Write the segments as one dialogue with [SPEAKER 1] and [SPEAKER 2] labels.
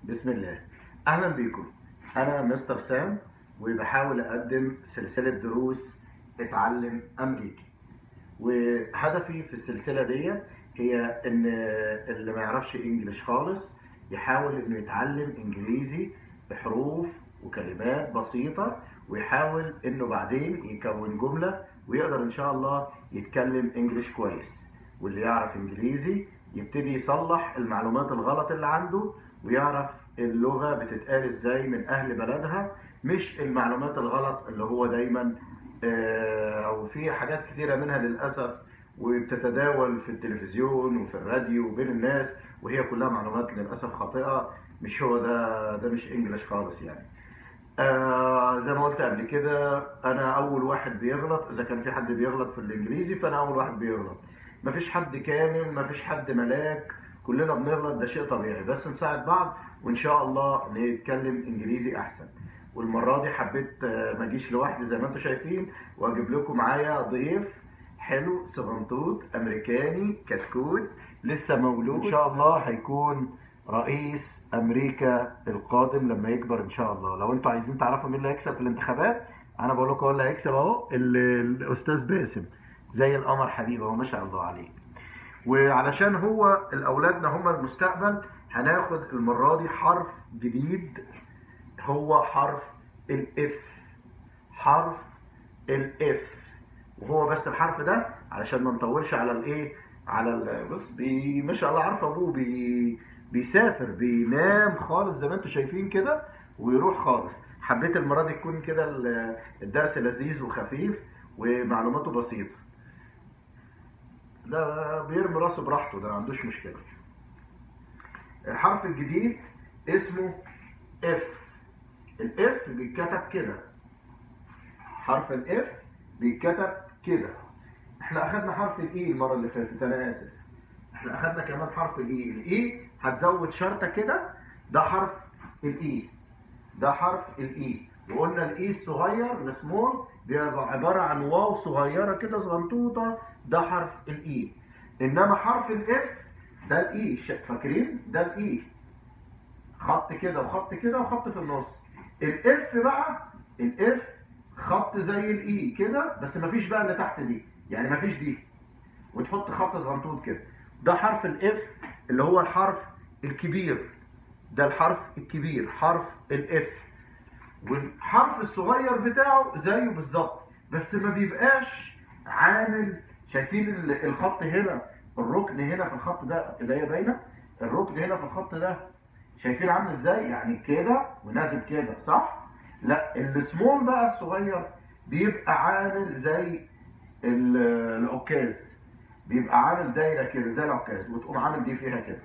[SPEAKER 1] بسم الله اهلا بيكم انا مستر سام وبحاول اقدم سلسله دروس اتعلم امريكي وهدفي في السلسله دي هي ان اللي ما يعرفش انجليش خالص يحاول انه يتعلم انجليزي بحروف وكلمات بسيطه ويحاول انه بعدين يكون جمله ويقدر ان شاء الله يتكلم انجليش كويس واللي يعرف انجليزي يبتدي يصلح المعلومات الغلط اللي عنده ويعرف اللغة بتتقال ازاي من اهل بلدها مش المعلومات الغلط اللي هو دايما آه، او في حاجات كتيرة منها للأسف وبتتداول في التلفزيون وفي الراديو وبين الناس وهي كلها معلومات للأسف خاطئة مش هو ده ده مش انجلش خالص يعني آه زي ما قلت قبل كده انا اول واحد بيغلط اذا كان في حد بيغلط في الانجليزي فانا اول واحد بيغلط مفيش حد كامل مفيش حد ملاك كلنا بنغلط ده شيء طبيعي بس نساعد بعض وان شاء الله نتكلم انجليزي احسن والمره دي حبيت آه، ما اجيش لوحدي زي ما انتم شايفين واجيب لكم معايا ضيف حلو صغنطوط امريكاني كتكوت لسه مولود ان شاء الله هيكون رئيس امريكا القادم لما يكبر ان شاء الله لو انتوا عايزين تعرفوا مين اللي هيكسب في الانتخابات انا بقول لكم هو اللي هيكسب اهو ال- الاستاذ باسم زي القمر حبيبي اهو ما شاء الله عليه وعلشان هو الاولادنا هم المستقبل هناخد المره دي حرف جديد هو حرف الاف حرف الاف وهو بس الحرف ده علشان ما نطولش على الايه على ال- بص بي ما شاء الله عارف ابوه بي بيسافر بينام خالص زي ما انتم شايفين كده ويروح خالص حبيت المره دي تكون كده ال- الدرس لذيذ وخفيف ومعلوماته بسيطه ده بيرمي راسه براحته ده ما عندوش مشكله الحرف الجديد اسمه اف الاف بيتكتب كده حرف الاف بيتكتب كده احنا اخدنا حرف الاي المره اللي فاتت انا اسف احنا اخدنا كمان حرف الاي الاي هتزود شرطه كده ده حرف الاي ده حرف الاي وقلنا الاي الصغير السمول بيبقى عباره عن واو صغيره كده صغنطوطه ده حرف الاي انما حرف الاف ده الاي ش- فاكرين ده الاي خط كده وخط كده وخط في النص الاف بقى الاف خط زي الاي كده بس مفيش بقى اللي تحت دي يعني مفيش دي وتحط خط صغنطوط كده ده حرف الاف اللي هو الحرف الكبير ده الحرف الكبير حرف الاف والحرف الصغير بتاعه زيه بالظبط بس ما بيبقاش عامل شايفين ال- الخط هنا الركن هنا في الخط ده اللي هي باينه الركن هنا في الخط ده شايفين عامل ازاي يعني كده ونازل كده صح لا السمول بقى الصغير بيبقى عامل زي ال- العكاز بيبقى عامل دايره كده زي العكاز وتقوم عامل دي فيها كده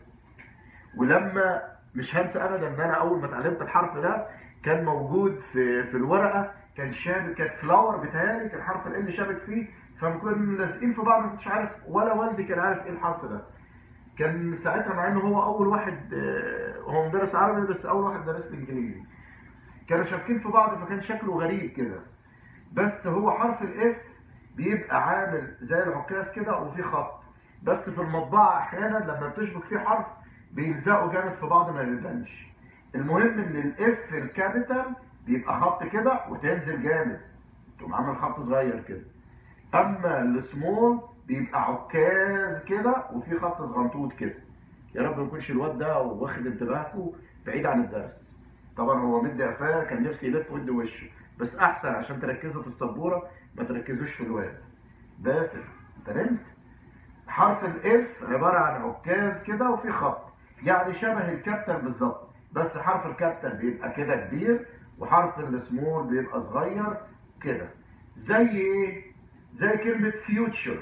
[SPEAKER 1] ولما مش هنسى ابدا ان انا اول ما اتعلمت الحرف ده كان موجود في في الورقه كان شابك كانت فلاور بتهيألي كان حرف ال شابك فيه فكنا لازقين في بعض ما كنتش عارف ولا والدي كان عارف ايه الحرف ده كان ساعتها مع انه هو اول واحد آه، هو مدرس عربي بس اول واحد درس لي انجليزي كانوا شابكين في بعض فكان شكله غريب كده بس هو حرف الاف بيبقى عامل زي العكاز كده وفي خط بس في المطبعه احيانا لما بتشبك فيه حرف بيلزقوا جامد في بعض ما بيبانش المهم ان الاف الكابيتال بيبقى خط كده وتنزل جامد تقوم عامل خط صغير كده اما السمول بيبقى عكاز كده وفي خط صغنطوط كده يا رب ما يكونش الواد ده واخد انتباهكم بعيد عن الدرس طبعا هو مدي قفاه كان نفسي يلف ود وشه بس احسن عشان تركزوا في السبوره ما تركزوش في الواد باسل انت نمت حرف الاف عباره عن عكاز كده وفي خط يعني شبه الكابتن بالظبط بس حرف الكابتن بيبقى كده كبير وحرف السمول بيبقى صغير كده زي ايه زي كلمه فيوتشر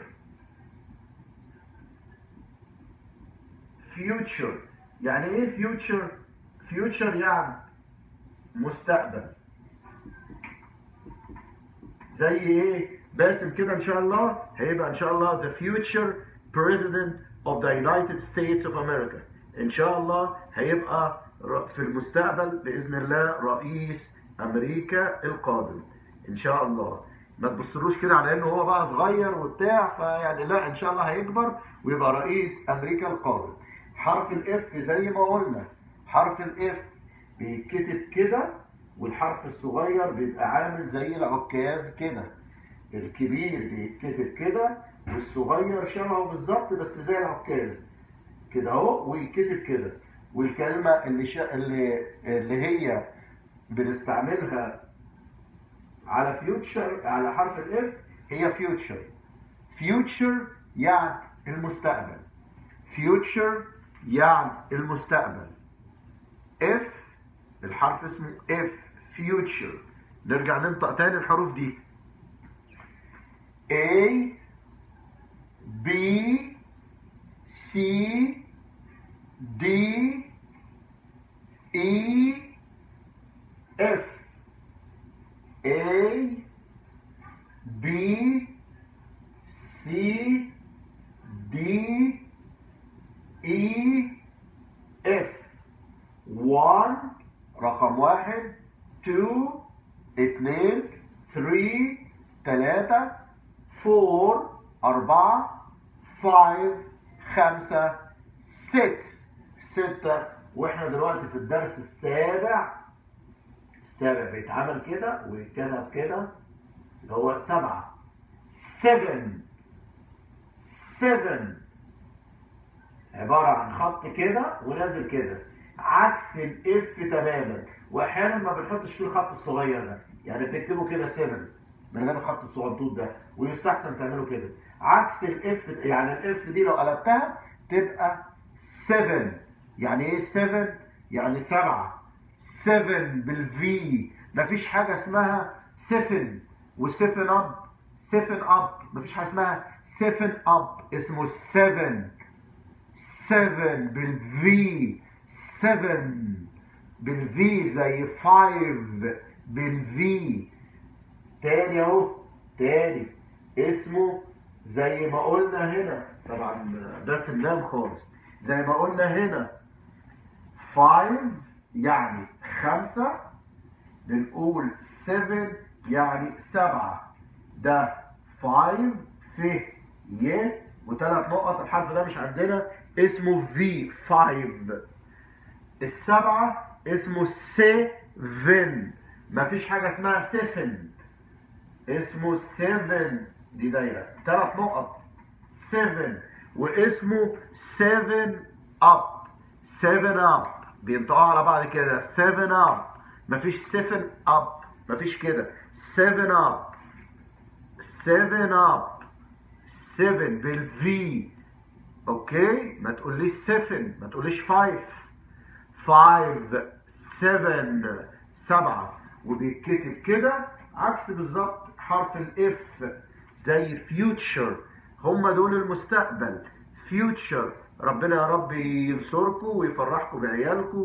[SPEAKER 1] فيوتشر يعني ايه فيوتشر فيوتشر يعني مستقبل زي ايه باسم كده ان شاء الله هيبقى ان شاء الله the future president of the United States of America ان شاء الله هيبقى ر- في المستقبل باذن الله رئيس امريكا القادم ان شاء الله ما تبصلوش كده على انه هو بقى صغير وبتاع فيعني لا ان شاء الله هيكبر ويبقى رئيس امريكا القادم حرف الاف زي ما قلنا حرف الاف بيتكتب كده والحرف الصغير بيبقى عامل زي العكاز كده الكبير بيتكتب كده والصغير شبهه بالظبط بس زي العكاز كده اهو ويتكتب كده والكلمه اللي شا... اللي اللي هي بنستعملها على فيوتشر على حرف الاف هي فيوتشر فيوتشر يعني المستقبل فيوتشر يعني المستقبل اف الحرف اسمه اف فيوتشر نرجع ننطق تاني الحروف دي A B C D E F A B C D E F 1 رقم واحد 2 اتنين 3 تلاتة 4 أربعة 5 خمسة 6 ستة واحنا دلوقتي في الدرس السابع السابع بيتعمل كده ويتكتب كده اللي هو سبعة 7 7 عبارة عن خط كده ونازل كده عكس الاف تماما واحيانا ما بنحطش فيه الخط الصغير ده يعني بنكتبه كده 7 من غير الخط الصغنطوط ده ويستحسن تعمله كده عكس الاف يعني الاف دي لو قلبتها تبقى 7 يعني ايه 7 يعني 7 7 بالفي مفيش حاجه اسمها 7 و7 اب 7 اب مفيش حاجه اسمها 7 اب اسمه 7 7 بالفي 7 بالفي زي 5 بالفي تاني اهو تاني اسمه زي ما قلنا هنا طبعا بس اللام خالص زي ما قلنا هنا 5 يعني خمسة بنقول 7 يعني سبعة ده 5 ف ي وثلاث نقط الحرف ده مش عندنا اسمه في 5 السبعة اسمه 7 مفيش حاجة اسمها 7 اسمه 7 دي دايرة ثلاث نقط 7 واسمه 7 اب 7 اب بينطقوا على بعض كده 7 اب مفيش 7 اب مفيش كده 7 اب 7 اب 7 بالفي اوكي ما تقوليش 7 ما تقوليش 5 5 7 7 وبيتكتب كده عكس بالظبط حرف الاف زي فيوتشر هم دول المستقبل فيوتشر ربنا يا رب ينصركم ويفرحكم بعيالكم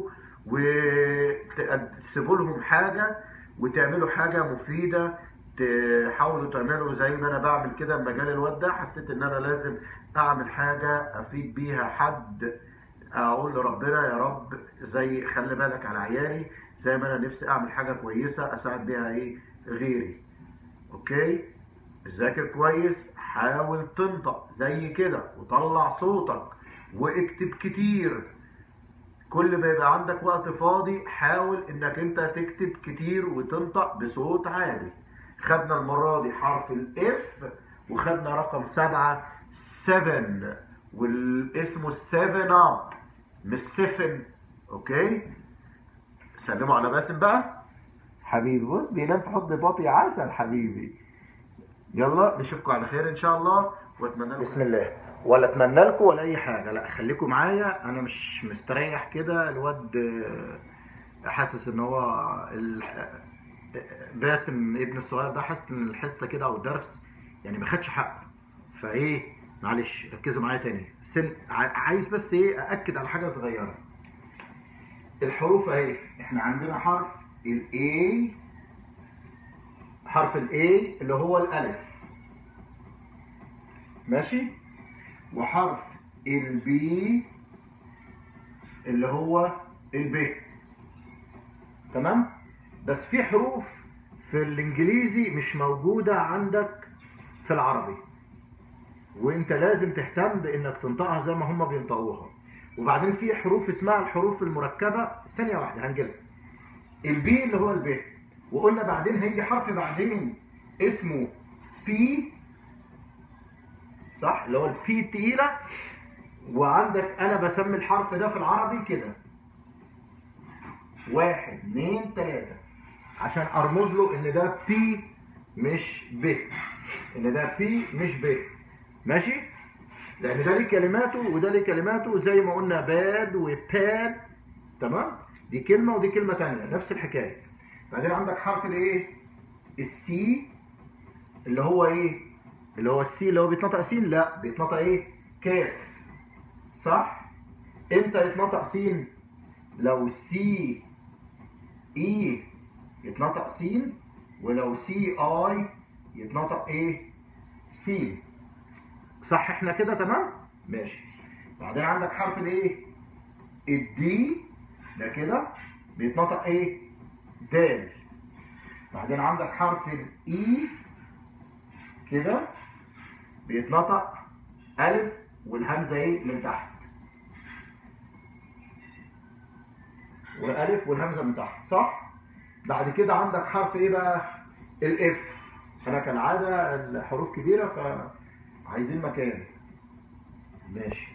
[SPEAKER 1] وتسيبوا لهم حاجه وتعملوا حاجه مفيده تحاولوا تعملوا زي ما انا بعمل كده لما جالي الواد ده حسيت ان انا لازم اعمل حاجه افيد بيها حد اقول لربنا يا رب زي خلي بالك على عيالي زي ما انا نفسي اعمل حاجه كويسه اساعد بيها ايه غيري اوكي ذاكر كويس حاول تنطق زي كده وطلع صوتك واكتب كتير كل ما يبقى عندك وقت فاضي حاول انك انت تكتب كتير وتنطق بصوت عالي خدنا المرة دي حرف الاف وخدنا رقم سبعة 7 والاسمه 7 اب مش 7 اوكي سلموا على باسم بقى حبيبي بص بينام في حضن بابي عسل حبيبي يلا نشوفكم على خير ان شاء الله واتمنى لكم بسم الله ولا اتمنى لكم ولا اي حاجه لا خليكم معايا انا مش مستريح كده الواد آه، حاسس ان هو ال- باسم ابن الصغير ده حاسس ان الحصه كده او الدرس يعني ما خدش حقه فايه معلش ركزوا معايا تاني سن ع- عايز بس ايه ااكد على حاجه صغيره الحروف اهي احنا عندنا حرف الاي حرف الاي اللي هو الالف ماشي وحرف البي اللي هو الب تمام بس في حروف في الانجليزي مش موجوده عندك في العربي وانت لازم تهتم بانك تنطقها زي ما هم بينطقوها وبعدين في حروف اسمها الحروف المركبه ثانيه واحده هنجيلها البي اللي هو الب وقلنا بعدين هيجي حرف بعدين اسمه بي صح اللي هو البي تقيله وعندك انا بسمي الحرف ده في العربي كده واحد اتنين تلاته عشان ارمز له ان ده بي مش ب ان ده بي مش ب ماشي لان ده ليه كلماته وده ليه كلماته زي ما قلنا باد وباد تمام دي كلمه ودي كلمه تانية نفس الحكايه بعدين عندك حرف الايه السي اللي هو ايه اللي هو السي اللي هو بيتنطق سين لا بيتنطق ايه كاف صح امتى يتنطق سين لو سي اي يتنطق سين ولو سي اي يتنطق ايه سين صح احنا كده تمام ماشي بعدين عندك حرف الايه الدي ده كده بيتنطق ايه دال بعدين عندك حرف الاي كده بيتنطق الف والهمزه ايه من تحت والالف والهمزه من تحت صح بعد كده عندك حرف ايه بقى الاف انا كالعاده الحروف كبيره فعايزين مكان ماشي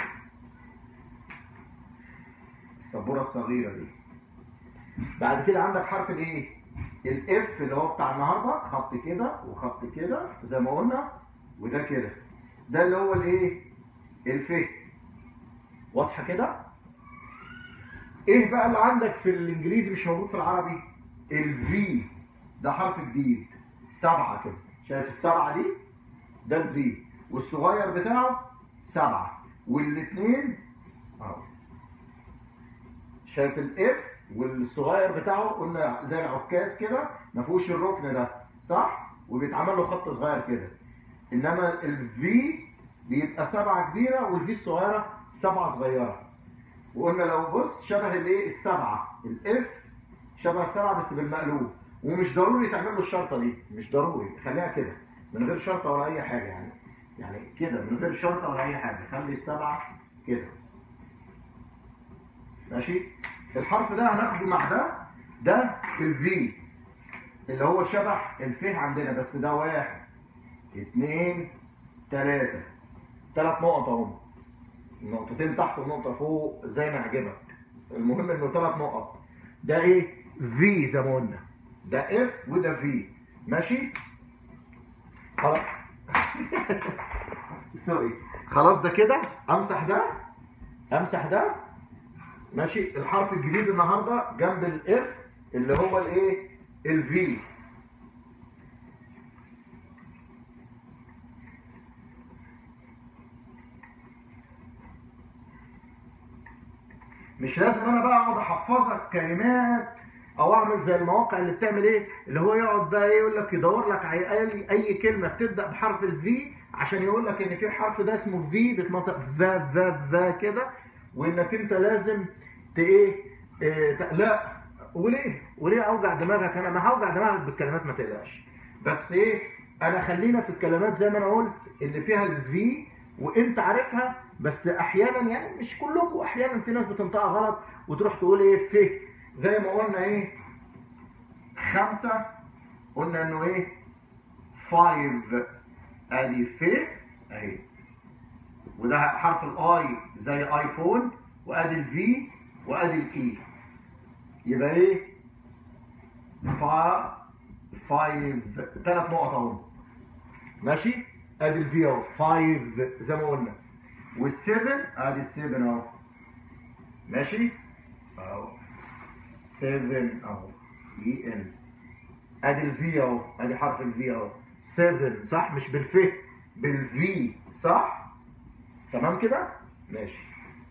[SPEAKER 1] السبوره الصغيره دي بعد كده عندك حرف الايه الاف اللي هو بتاع النهارده خط كده وخط كده زي ما قلنا وده كده ده اللي هو الايه الف واضحه كده ايه بقى اللي عندك في الانجليزي مش موجود في العربي الفي ده حرف جديد سبعة كده شايف السبعة دي ده الفي والصغير بتاعه سبعة والاثنين اهو شايف الاف والصغير بتاعه قلنا زي العكاز كده ما فيهوش الركن ده صح وبيتعمل له خط صغير كده انما الفي بيبقى سبعة كبيرة والفي الصغيرة سبعة صغيرة وقلنا لو بص شبه الايه السبعه الاف شبه السبعه بس بالمقلوب ومش ضروري تعمل له الشرطه دي مش ضروري خليها كده من غير شرطه ولا اي حاجه يعني يعني كده من غير شرطه ولا اي حاجه خلي السبعه كده ماشي الحرف ده هناخده مع ده ده الفي اللي هو شبه الف عندنا بس ده واحد اتنين تلاته تلات نقط اهم نقطتين تحت ونقطة فوق زي ما يعجبك المهم انه ثلاث نقط ده ايه في زي ما قلنا ده اف وده في ماشي خلاص سوري خلاص ده كده امسح ده امسح ده ماشي الحرف الجديد النهارده جنب الاف اللي هو الايه الفي مش لازم انا بقى اقعد احفظك كلمات او اعمل زي المواقع اللي بتعمل ايه اللي هو يقعد بقى ايه يقول لك يدور لك على اي اي كلمه بتبدا بحرف الفي عشان يقول لك ان في حرف ده اسمه في بيتنطق فا فا فا كده وانك انت لازم ت ايه إيه ت- لا وليه وليه اوجع دماغك انا ما هوجع دماغك بالكلمات ما تقلقش بس ايه انا خلينا في الكلمات زي ما انا قلت اللي فيها الفي وانت عارفها بس احيانا يعني مش كلكم احيانا في ناس بتنطقها غلط وتروح تقول ايه ف زي ما قلنا ايه خمسة قلنا انه ايه فايف ادي ف اهي وده حرف الاي زي ايفون وادي الفي وادي الاي يبقى ايه فا فايف ثلاث نقط اهو ماشي ادي الفي اهو 5 زي ما قلنا وال7 ادي ال7 اهو ماشي اهو 7 اهو اي ان ادي الفي اهو ادي حرف الفي اهو 7 صح مش بالف بالفي صح تمام كده ماشي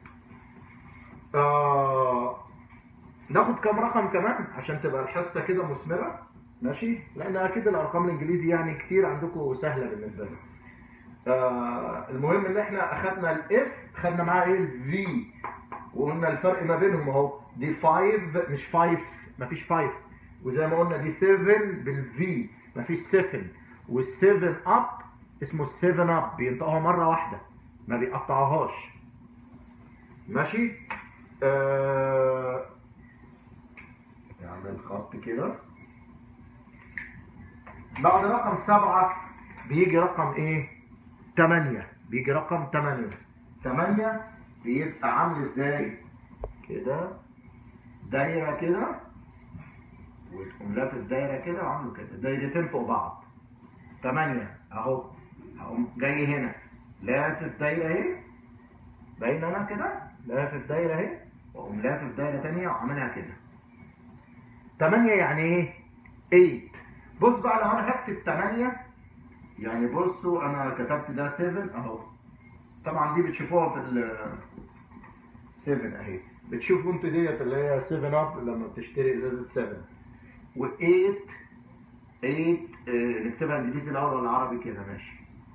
[SPEAKER 1] آه ناخد كام رقم كمان عشان تبقى الحصه كده مثمره ماشي لان اكيد الارقام الانجليزي يعني كتير عندكم سهله بالنسبه لنا آه المهم ان احنا اخدنا الاف خدنا معاها ايه الفي وقلنا الفرق ما بينهم اهو دي 5 مش 5 مفيش 5 وزي ما قلنا دي 7 بالفي مفيش 7 وال7 اب اسمه 7 اب بينطقوها مره واحده ما بيقطعوهاش ماشي آه... نعمل خط كده بعد رقم سبعة بيجي رقم ايه تمانية بيجي رقم تمانية تمانية بيبقى عامل ازاي كده دايرة كده وتقوم لافف دايرة كده وعامله كده دايرتين فوق بعض تمانية اهو هقوم جاي هنا لافف دايرة اهي باين انا كده لافف دايرة اهي واقوم لافف دايرة تانية وعاملها كده تمانية يعني ايه؟ 8 بص بقى لو انا هكتب تمانية يعني بصوا انا كتبت ده 7 اهو طبعا دي بتشوفوها في ال 7 اهي بتشوفوا انتوا ديت اللي هي 7 اب لما بتشتري ازازه 7 و8 8 آه، نكتبها انجليزي الاول ولا عربي كده ماشي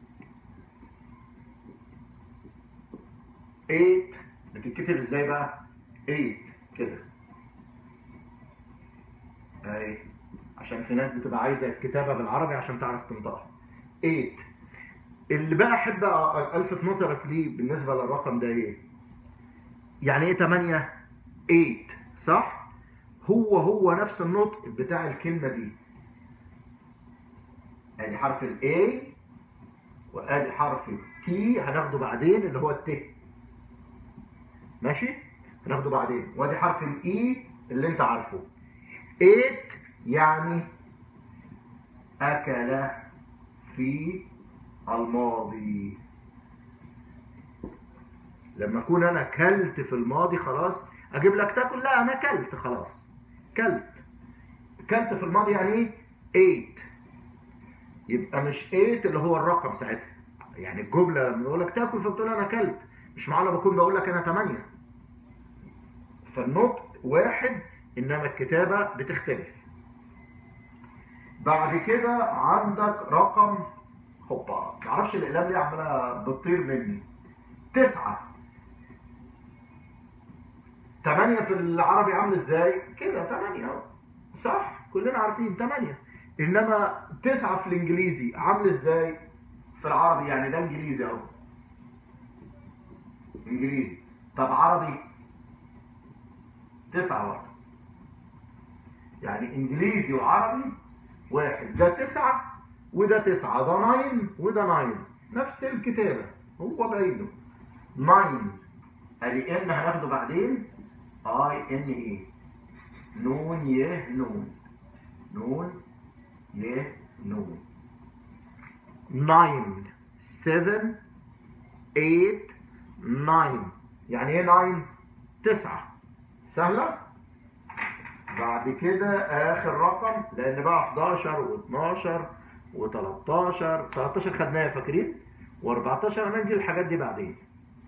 [SPEAKER 1] 8 بتتكتب ازاي بقى 8 كده اهي عشان في ناس بتبقى عايزه الكتابه بالعربي عشان تعرف تنطقها 8 اللي بقى احب الفت نظرك ليه بالنسبه للرقم ده ايه يعني ايه 8 8 صح هو هو نفس النطق بتاع الكلمه دي ادي حرف الاي وادي حرف التي هناخده بعدين اللي هو الت ماشي هناخده بعدين وادي حرف الاي اللي انت عارفه 8 يعني اكل في الماضي لما اكون انا كلت في الماضي خلاص اجيب لك تاكل لا انا كلت خلاص كلت كلت في الماضي يعني ايه 8 يبقى مش 8 اللي هو الرقم ساعتها يعني الجمله لما بقول لك تاكل فبتقول انا كلت مش معنى بكون بقول لك انا 8 فالنطق واحد انما الكتابه بتختلف بعد كده عندك رقم هوبا معرفش الاقلام ليه عماله بتطير مني تسعة تمانية في العربي عامل ازاي؟ كده تمانية اهو صح كلنا عارفين تمانية انما تسعة في الانجليزي عامل ازاي؟ في العربي يعني ده انجليزي اهو انجليزي طب عربي تسعة برضه يعني انجليزي وعربي واحد ده تسعة وده تسعة ده ناين وده ناين نفس الكتابة هو باينه ناين ادي ان هناخده بعدين اي ان ايه نون يه نون نون يه نون ناين سفن ايت ناين يعني ايه ناين تسعة سهلة بعد كده اخر رقم لان بقى 11 و12 و13 13 خدناها فاكرين و14 هنجي الحاجات دي بعدين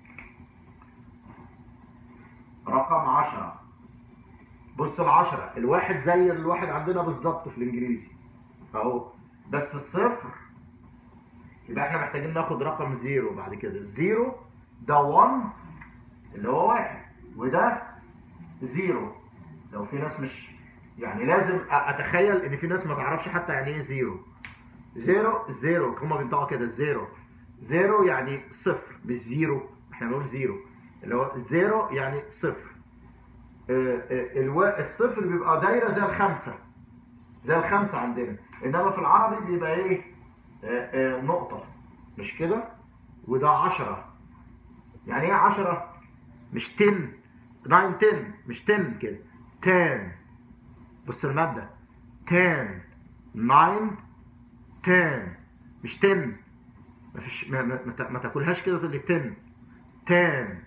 [SPEAKER 1] رقم 10 بص العشرة الواحد زي الواحد عندنا بالظبط في الانجليزي اهو بس الصفر يبقى احنا محتاجين ناخد رقم زيرو بعد كده الزيرو ده 1 اللي هو واحد وده زيرو لو في ناس مش يعني لازم اتخيل ان في ناس ما تعرفش حتى يعني ايه زيرو زيرو زيرو هما بينطقوا كده زيرو زيرو يعني صفر مش زيرو احنا بنقول زيرو اللي هو زيرو يعني صفر آه، آه، الوا- الصفر بيبقى دايره زي الخمسه زي الخمسه عندنا انما في العربي بيبقى ايه آه، آه، نقطه مش كده وده عشرة يعني ايه عشرة مش 10 9 10 مش 10 كده 10 بص المادة 10 9 10 مش 10 مفيش ما, ما, ما تا- ما تاكلهاش كده تقول لي 10 10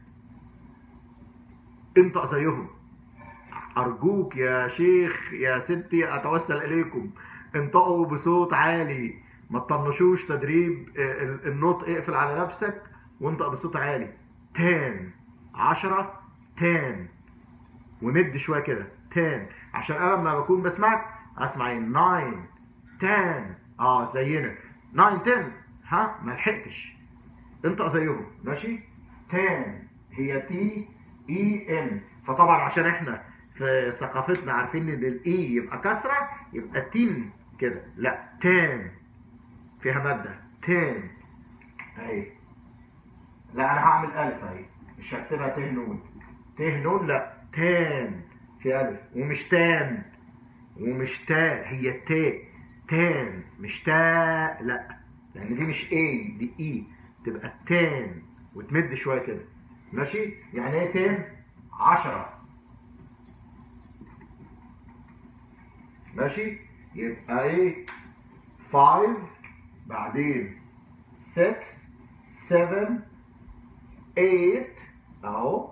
[SPEAKER 1] انطق زيهم ارجوك يا شيخ يا ستي اتوسل اليكم انطقوا بصوت عالي ما تطنشوش تدريب آه، ال- النطق اقفل على نفسك وانطق بصوت عالي 10 10 10 ومد شويه كده 10 عشان انا لما بكون بسمعك اسمع ايه 9 10 اه زينا 9 10 ها ما لحقتش انطق زيهم ماشي 10 هي تي اي ان فطبعا عشان احنا في ثقافتنا عارفين ان الاي يبقى كسره يبقى تين كده لا 10 فيها ماده 10 اهي لا انا هعمل الف اهي مش هكتبها ت نون ت نون لا تان في الف ومش تان ومش تا هي تا تان مش تا لا لان دي مش اي دي اي تبقى تان وتمد شويه كده ماشي يعني ايه تان 10 ماشي يبقى ايه 5 بعدين 6 7 8 اهو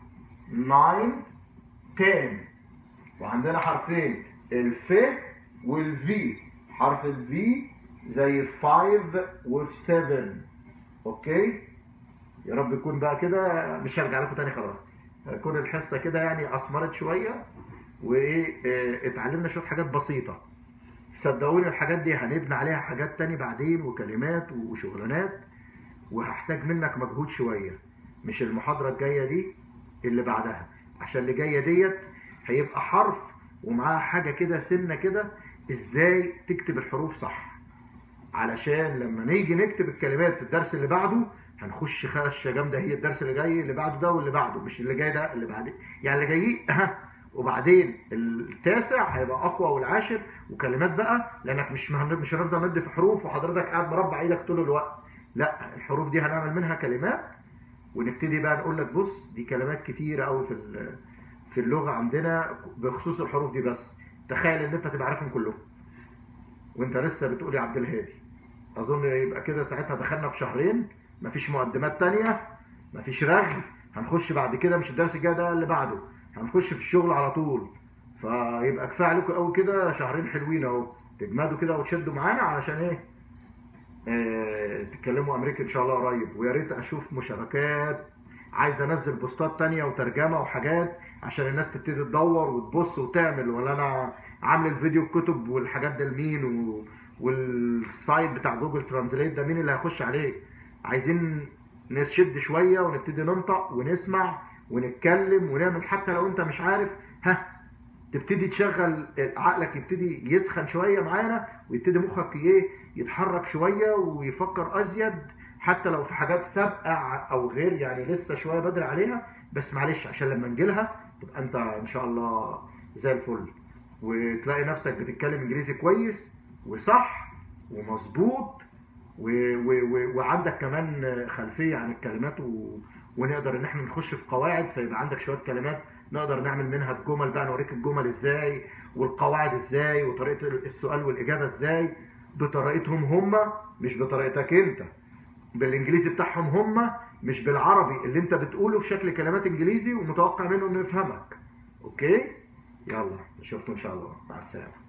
[SPEAKER 1] 9 10 وعندنا حرفين الف والفي حرف الفي زي ال 5 وال 7 اوكي يا رب يكون بقى كده مش هرجع لكم تاني خلاص تكون الحصه كده يعني اثمرت شويه وايه آه، اتعلمنا شويه حاجات بسيطه صدقوني الحاجات دي هنبني عليها حاجات تاني بعدين وكلمات وشغلانات وهحتاج منك مجهود شويه مش المحاضره الجايه دي اللي بعدها عشان اللي جايه ديت هيبقى حرف ومعاها حاجه كده سنه كده ازاي تكتب الحروف صح علشان لما نيجي نكتب الكلمات في الدرس اللي بعده هنخش خشه جامده هي الدرس اللي جاي اللي بعده ده واللي بعده مش اللي جاي ده اللي بعدين يعني اللي جاي ها وبعدين التاسع هيبقى اقوى والعاشر وكلمات بقى لانك مش مهن- مش هنفضل ندي في حروف وحضرتك قاعد مربع ايدك طول الوقت لا الحروف دي هنعمل منها كلمات ونبتدي بقى نقول لك بص دي كلمات كتيره قوي في ال- في اللغه عندنا بخصوص الحروف دي بس تخيل ان انت تبقى عارفهم كلهم وانت لسه بتقول يا عبد الهادي اظن يبقى كده ساعتها دخلنا في شهرين مفيش مقدمات تانية مفيش رغي هنخش بعد كده مش الدرس الجاي ده اللي بعده هنخش في الشغل على طول فيبقى كفايه عليكم قوي كده شهرين حلوين اهو تجمدوا كده وتشدوا معانا علشان ايه آه تتكلموا امريكا ان شاء الله قريب ويا ريت اشوف مشاركات عايز انزل بوستات تانية وترجمة وحاجات عشان الناس تبتدي تدور وتبص وتعمل ولا انا عامل الفيديو الكتب والحاجات ده لمين و... والسايت بتاع جوجل ترانزليت ده مين اللي هيخش عليه عايزين نشد شوية ونبتدي ننطق ونسمع ونتكلم ونعمل حتى لو انت مش عارف ها تبتدي تشغل عقلك يبتدي يسخن شويه معانا ويبتدي مخك ايه يتحرك شويه ويفكر ازيد حتى لو في حاجات سابقه او غير يعني لسه شويه بدري عليها بس معلش عشان لما نجيلها تبقى انت ان شاء الله زي الفل وتلاقي نفسك بتتكلم انجليزي كويس وصح ومظبوط و... و... و... وعندك كمان خلفيه عن الكلمات و... ونقدر ان احنا نخش في قواعد فيبقى عندك شويه كلمات نقدر نعمل منها الجمل بقى نوريك الجمل ازاي والقواعد ازاي وطريقه السؤال والاجابه ازاي بطريقتهم هم مش بطريقتك انت بالانجليزي بتاعهم هم مش بالعربي اللي انت بتقوله في شكل كلمات انجليزي ومتوقع منه انه يفهمك اوكي يلا نشوفكم ان شاء الله مع السلامه